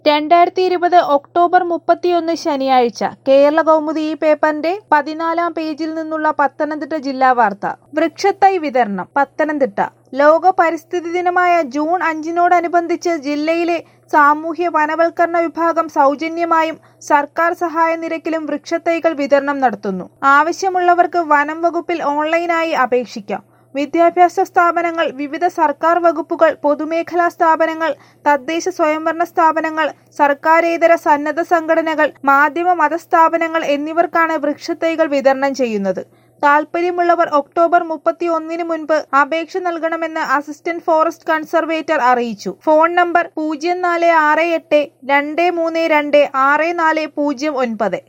രണ്ടായിരത്തി ഇരുപത് ഒക്ടോബർ മുപ്പത്തിയൊന്ന് ശനിയാഴ്ച കേരള കൗമുദി ഈ പേപ്പറിന്റെ പതിനാലാം പേജിൽ നിന്നുള്ള പത്തനംതിട്ട ജില്ലാ വാർത്ത വൃക്ഷത്തൈ വിതരണം പത്തനംതിട്ട ലോക പരിസ്ഥിതി ദിനമായ ജൂൺ അഞ്ചിനോടനുബന്ധിച്ച് ജില്ലയിലെ സാമൂഹ്യ വനവൽക്കരണ വിഭാഗം സൗജന്യമായും സർക്കാർ സഹായ നിരക്കിലും വൃക്ഷത്തൈകൾ വിതരണം നടത്തുന്നു ആവശ്യമുള്ളവർക്ക് വനം വകുപ്പിൽ ഓൺലൈനായി അപേക്ഷിക്കാം വിദ്യാഭ്യാസ സ്ഥാപനങ്ങൾ വിവിധ സർക്കാർ വകുപ്പുകൾ പൊതുമേഖലാ സ്ഥാപനങ്ങൾ തദ്ദേശ സ്വയംഭരണ സ്ഥാപനങ്ങൾ സർക്കാരേതര സന്നദ്ധ സംഘടനകൾ മാധ്യമ മതസ്ഥാപനങ്ങൾ എന്നിവർക്കാണ് വൃക്ഷത്തൈകൾ വിതരണം ചെയ്യുന്നത് താൽപ്പര്യമുള്ളവർ ഒക്ടോബർ മുപ്പത്തി ഒന്നിന് മുൻപ് അപേക്ഷ നൽകണമെന്ന് അസിസ്റ്റന്റ് ഫോറസ്റ്റ് കൺസർവേറ്റർ അറിയിച്ചു ഫോൺ നമ്പർ പൂജ്യം നാല് ആറ് എട്ട് രണ്ട് മൂന്ന് രണ്ട് ആറ് നാല് പൂജ്യം ഒൻപത്